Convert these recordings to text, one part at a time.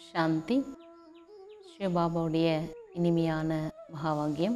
சாந்தி சிவபாபாவுடைய இனிமையான மகாவாக்கியம்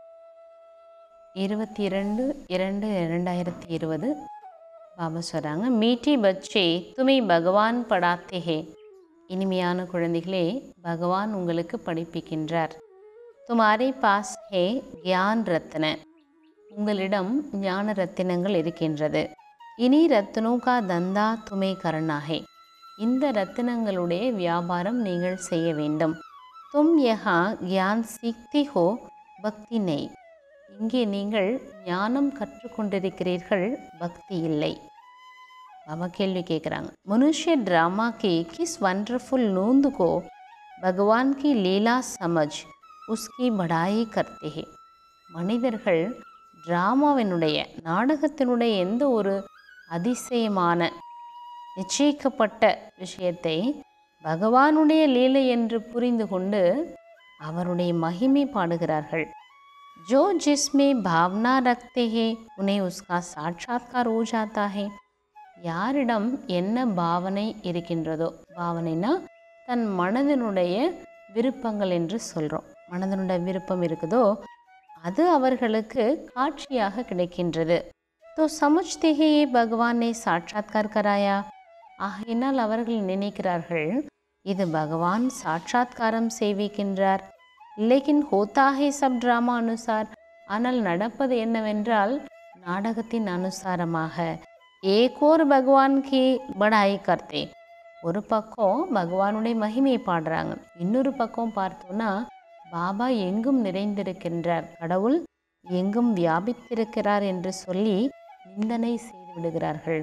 இருபத்தி இரண்டு இரண்டு ரெண்டாயிரத்தி இருபது பாபா சொல்கிறாங்க மீட்டி பச்சே துமை பகவான் படாத்தே ஹே இனிமையான குழந்தைகளே பகவான் உங்களுக்கு படிப்பிக்கின்றார் துமாரே பாஸ் ஹே கியான் ரத்ன உங்களிடம் ஞான ரத்தினங்கள் இருக்கின்றது இனி ரத்னோ கா தந்தா துமை கருணாகே இந்த ரத்தினங்களுடைய வியாபாரம் நீங்கள் செய்ய வேண்டும் தும் யஹா கியான் சீக்தி ஹோ பக்தி நெய் இங்கே நீங்கள் ஞானம் கற்றுக்கொண்டிருக்கிறீர்கள் பக்தி இல்லை பாபா கேள்வி கேட்குறாங்க மனுஷ்ய ड्रामा के किस वंडरफुल नूंद को भगवान की लीला समझ उसकी बढ़ाई करते हैं மனிதர்கள் டிராமாவினுடைய நாடகத்தினுடைய எந்த ஒரு அதிசயமான நிச்சயிக்கப்பட்ட விஷயத்தை பகவானுடைய லீலை என்று புரிந்து கொண்டு அவருடைய மகிமை பாடுகிறார்கள் जो जिसमें भावना रखते हैं उन्हें उसका साक्षात्कार हो जाता है யாரிடம் என்ன பாவனை இருக்கின்றதோ பாவனைனா தன் மனதினுடைய விருப்பங்கள் என்று சொல்கிறோம் மனதினுடைய விருப்பம் இருக்குதோ அது அவர்களுக்கு காட்சியாக கிடைக்கின்றது தோ சமுச்தே ஹே ये भगवान ने साक्षात्कार कराया ஆகையினால் அவர்கள் நினைக்கிறார்கள் இது பகவான் சாட்சாத்காரம் செய்விக்கின்றார் லேக்கின் ஹோத்தா ஹே சப் ட்ராமா அனுசார் ஆனால் நடப்பது என்னவென்றால் நாடகத்தின் அனுசாரமாக ஏகோர் பகவான் கி படாய் கர்த்தே ஒரு பக்கம் பகவானுடைய மகிமையை பாடுறாங்க இன்னொரு பக்கம் பார்த்தோன்னா பாபா எங்கும் நிறைந்திருக்கின்றார் கடவுள் எங்கும் வியாபித்திருக்கிறார் என்று சொல்லி நிந்தனை செய்து விடுகிறார்கள்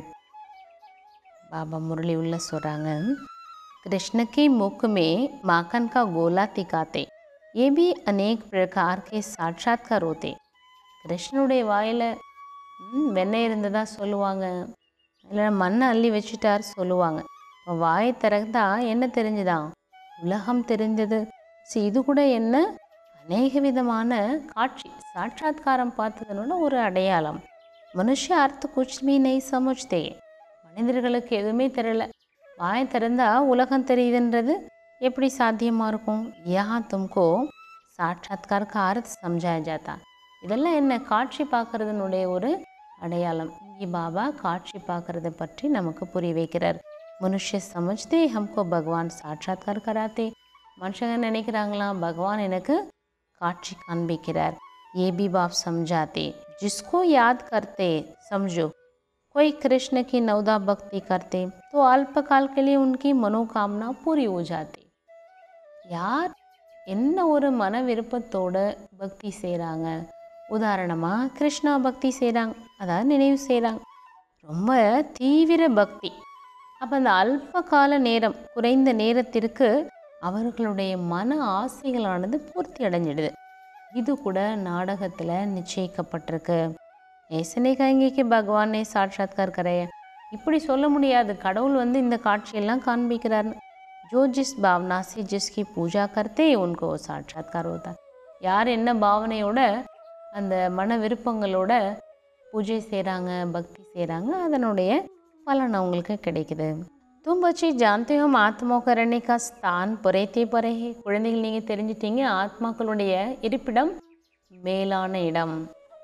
बाबा मुरली उल्ला சொல்கிறாங்க कृष्ण के मुख में माखन का गोला तिकाते ये भी अनेक प्रकार के साक्षात्कार होते கிருஷ்ணனுடைய வாயில் வெண்ணெய் இருந்ததா சொல்லுவாங்க இல்லை மண்ணை அள்ளி வச்சுட்டார் சொல்லுவாங்க இப்போ வாயை திறந்தா என்ன தெரிஞ்சுதான் உலகம் தெரிஞ்சது ஸோ இது கூட என்ன அநேக விதமான காட்சி சாட்சாத்காரம் பார்த்ததுனால ஒரு அடையாளம் மனுஷ அர்த்த குச்மி நெய் சமுச்தே மனிதர்களுக்கு எதுவுமே தெரியல வாய் திறந்தா உலகம் தெரியுதுன்றது எப்படி சாத்தியமாக இருக்கும் யா தும்கோ சாட்சாத்கார் காரத் சம்ஜாய ஜாத்தா இதெல்லாம் என்ன காட்சி பார்க்கறதுனுடைய ஒரு அடையாளம் இங்கே பாபா காட்சி பார்க்கறத பற்றி நமக்கு புரிய வைக்கிறார் மனுஷ சமஜ்தே ஹம்கோ பகவான் சாட்சாத்கார் கராத்தே மனுஷங்க நினைக்கிறாங்களாம் பகவான் எனக்கு காட்சி காண்பிக்கிறார் ये भी बाप समझाते जिसको याद करते समझो कोई कृष्ण की नवदा भक्ति करते तो अल्पकाल के लिए उनकी मनोकामना पूरी हो जाती யார் என்ன ஒரு மன விருப்பத்தோட பக்தி செய்கிறாங்க உதாரணமாக கிருஷ்ணா பக்தி செய்கிறாங்க அதாவது நினைவு செய்கிறாங்க ரொம்ப தீவிர பக்தி அப்போ அந்த அல்ப கால நேரம் குறைந்த நேரத்திற்கு அவர்களுடைய மன ஆசைகளானது பூர்த்தி அடைஞ்சிடுது இது கூட நாடகத்தில் நிச்சயிக்கப்பட்டிருக்கு ऐसे கங்கி கி பகவானே சாட்சாத்கார் கரைய இப்படி சொல்ல முடியாது கடவுள் வந்து இந்த காட்சியெல்லாம் காண்பிக்கிறார் जो जिस भावना से जिसकी पूजा करते उनको साक्षात्कार होता है யார் என்ன பாவனையோட அந்த மன விருப்பங்களோட பூஜை செய்கிறாங்க பக்தி செய்கிறாங்க அதனுடைய பலன் அவங்களுக்கு கிடைக்குது तुम बच्चे जानते हो आत्मा करने का स्थान புரைத்தே பரஹே குழந்தைகள் நீங்கள் தெரிஞ்சிட்டீங்க ஆத்மாக்களுடைய இருப்பிடம் மேலான இடம்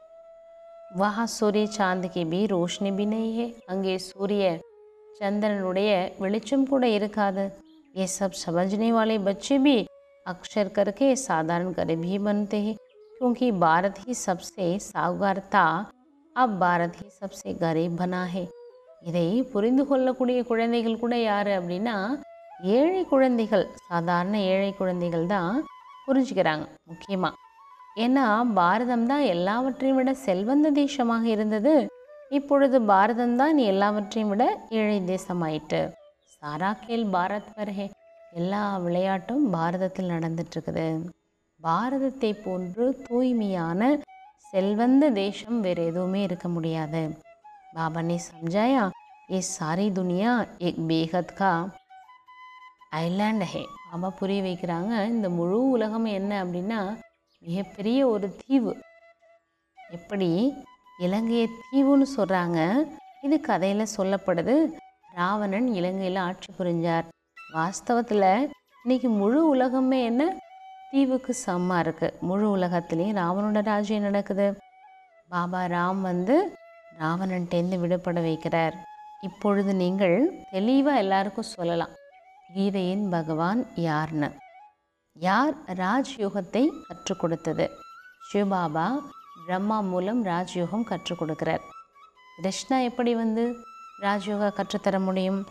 வஹா சூரிய சாந்துக்கு பி ரோஷனி பி நெய் ஹே அங்கே சூரிய சந்திரனுடைய வெளிச்சம் கூட இருக்காது ये सब समझने वाले बच्चे भी अक्षर करके साधारण गरीब ही बनते हैं क्योंकि भारत ही सबसे साहूकार था अब भारत ही सबसे गरीब बना है இதை புரிந்து கொள்ளக்கூடிய குழந்தைகள் கூட யார் அப்படின்னா ஏழை குழந்தைகள் சாதாரண ஏழை குழந்தைகள் தான் புரிஞ்சுக்கிறாங்க முக்கியமாக ஏன்னா பாரதம் தான் எல்லாவற்றையும் விட செல்வந்த தேசமாக இருந்தது இப்பொழுது பாரதம் தான் எல்லாவற்றையும் விட ஏழை தேசமாயிட்டு சாரா கேல் பாரத் பர்ஹே எல்லா விளையாட்டும் பாரதத்தில் நடந்துட்டுருக்குது பாரதத்தை போன்று தூய்மையான செல்வந்த தேசம் வேறு எதுவுமே இருக்க முடியாது பாபா ने समझाया ये सारी दुनिया एक बेहद का ஐலாண்ட் ஹே பாபா புரிய வைக்கிறாங்க இந்த முழு உலகம் என்ன அப்படின்னா மிகப்பெரிய ஒரு தீவு எப்படி இலங்கையை தீவுன்னு சொல்கிறாங்க இது கதையில் சொல்லப்படுது ராவணன் இலங்கையில் ஆட்சி புரிஞ்சார் வாஸ்தவத்தில் இன்னைக்கு முழு உலகமே என்ன தீவுக்கு சமமாக இருக்குது முழு உலகத்துலேயும் ராவனோட ராஜ்யம் நடக்குது பாபா ராம் வந்து ராவணன்ட்டேந்து விடுபட வைக்கிறார் இப்பொழுது நீங்கள் தெளிவாக எல்லாருக்கும் சொல்லலாம் கீதையின் பகவான் யார்னு யார் ராஜ்யோகத்தை கற்றுக் கொடுத்தது சிவபாபா பிரம்மா மூலம் ராஜ்யோகம் கற்றுக் கொடுக்கிறார் கிருஷ்ணா எப்படி வந்து ராஜ்யோகா கற்றுத்தர முடியும்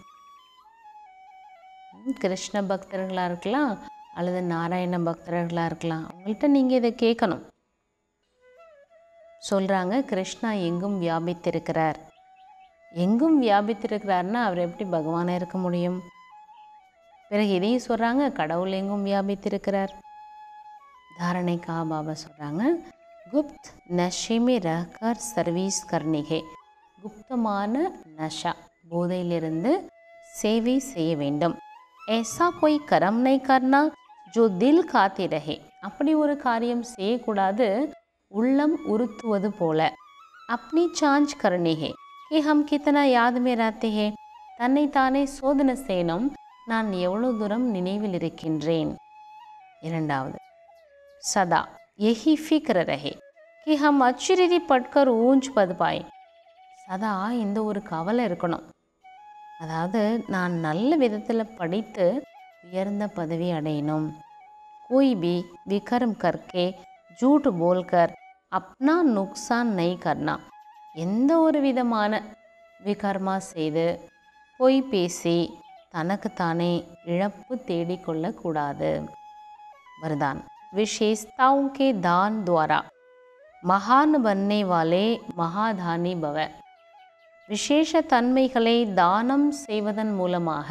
ம், கிருஷ்ண பக்தர்களாக இருக்கலாம் அல்லது நாராயண பக்தர்களாக இருக்கலாம் அவங்கள்ட்ட நீங்கள் இதை கேட்கணும் சொல்கிறாங்க கிருஷ்ணா எங்கும் வியாபித்திருக்கிறார் எங்கும் வியாபித்திருக்கிறார்னா அவர் எப்படி பகவானாக இருக்க முடியும் பிறகு இதையும் சொல்கிறாங்க கடவுள் எங்கும் வியாபித்திருக்கிறார் தாரணைக்கா பாபா சொல்கிறாங்க குப்த் நஷிமே ரஹ்கர் சர்வீஸ் கர்ணிகே குப்தமான நஷா போதையிலிருந்து சேவை செய்ய வேண்டும் ऐसा कोई कर्म नहीं करना जो दिल காத்தி ரஹே அப்படி ஒரு காரியம் செய்யக்கூடாது உள்ளம் உறுத்துவது போல अपनी சாஞ்ச் करनी है कि हम कितना याद में रहते हैं தன்னைத்தானே சோதனை செய்யணும் நான் எவ்வளோ தூரம் நினைவில் இருக்கின்றேன் இரண்டாவது सदा यही फिक्र रहे कि हम अच्छी रीति पढ़कर ऊंच पद पाए சதா இந்த ஒரு கவலை இருக்கணும் அதாவது நான் நல்ல விதத்தில் படித்து உயர்ந்த பதவி அடையணும் कोई भी विक्रम करके झूठ बोलकर अपना नुकसान नहीं करना எந்த ஒரு விதமான விகர்மா செய்து பொய் பேசி தனக்குத்தானே இழப்பு தேடிக்கொள்ளக்கூடாது वरदान विशेषताओं के दान द्वारा महान बनने वाले महाதானி பவ விசேஷ தன்மைகளை தானம் செய்வதன் மூலமாக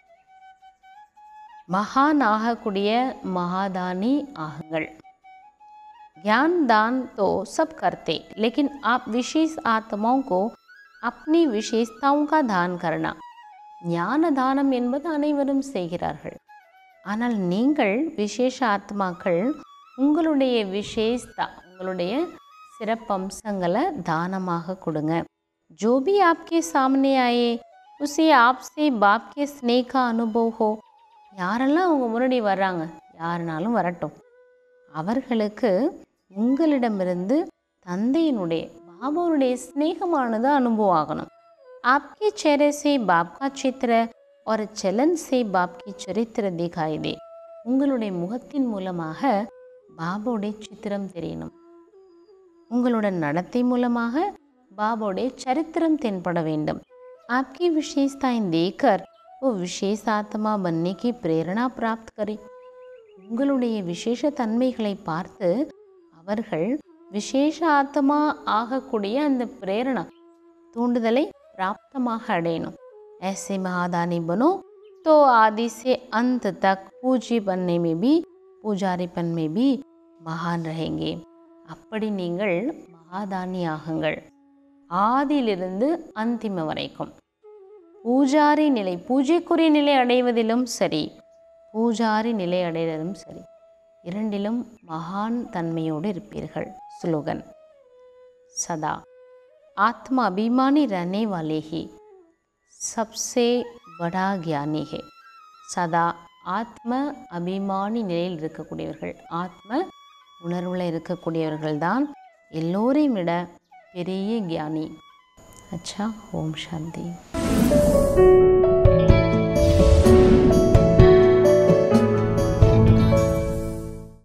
மகான் ஆகக்கூடிய மகாதானி ஆகுங்கள் ज्ञान दान तो सब करते लेकिन आप विशेष आत्माओं को अपनी विशेषताओं का दान करना ஞான தானம் என்பது அனைவரும் செய்கிறார்கள் ஆனால் நீங்கள் விசேஷ ஆத்மாக்கள் உங்களுடைய விசேஷதா உங்களுடைய சிறப்பம்சங்களை தானமாக கொடுங்க जो भी आपके सामने आए उसे आपसे बाप के स्नेह का अनुभव हो யாரெல்லாம் அவங்க முன்னாடி வர்றாங்க யாருனாலும் வரட்டும் அவர்களுக்கு உங்களிடமிருந்து தந்தையினுடைய பாபாவுடைய ஸ்நேகமானது அனுபவம் ஆகணும் आपके चेहरे से बाप का चित्र और चलन से बाप की चरित्र दिखाई दे உங்களுடைய முகத்தின் மூலமாக பாபாவுடைய சித்திரம் தெரியணும் உங்களோட நடத்தை மூலமாக பாபாவுடைய சரித்திரம் தென்பட வேண்டும் आपकी विशेषताएं देखकर वो विशेष आत्मा बनने की प्रेरणा प्राप्त करें உங்களுடைய விசேஷ தன்மைகளை பார்த்து அவர்கள் விசேஷ ஆத்மா ஆகக்கூடிய அந்த பிரேரணா தூண்டுதலை பிராப்தமாக அடையணும் ऐसे महादानी बनो तो आदि से अंत तक पूजी बनने में भी பூஜாரிப்பன் में भी மகான் रहेंगे அப்படி நீங்கள் மகாதானி ஆகுங்கள் ஆதியிலிருந்து அந்திம வரைக்கும் பூஜாரி நிலை பூஜைக்குரிய நிலை அடைவதிலும் சரி பூஜாரி நிலை அடைவதிலும் சரி இரண்டிலும் மகான் தன்மையோடு இருப்பீர்கள் ஸ்லோகன் सदा आत्मा अभिमानी रहने वाले ही सबसे बड़ा ज्ञानी है சதா ஆத்ம அபிமானி நிலையில் இருக்கக்கூடியவர்கள் ஆத்ம உணர்வில் இருக்கக்கூடியவர்கள் தான் எல்லோரையும் விட பெரிய ஞானி அச்சா ஓம் சாந்தி